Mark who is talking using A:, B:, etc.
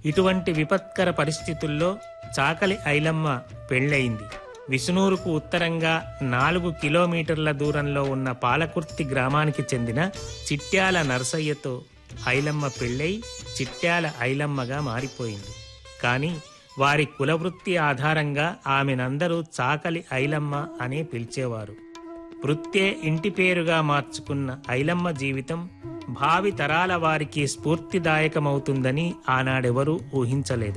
A: ఇటువంటి విపత్కర పరిస్థితుల్లో చాకలి ఐలమ్మ పెళ్ళయింది విసునూరుకు ఉత్తరంగా నాలుగు కిలోమీటర్ల దూరంలో ఉన్న పాలకుర్తి గ్రామానికి చెందిన చిట్యాల నరసయ్యతో ఐలమ్మ పెళ్ళై చిట్యాల ఐలమ్మగా మారిపోయింది కానీ వారి కులవృత్తి ఆధారంగా ఆమెనందరూ చాకలి ఐలమ్మ అనే పిలిచేవారు వృత్తే ఇంటి పేరుగా మార్చుకున్న ఐలమ్మ జీవితం భావి తరాల వారికి స్ఫూర్తిదాయకమవుతుందని ఆనాడెవరూ ఊహించలేదు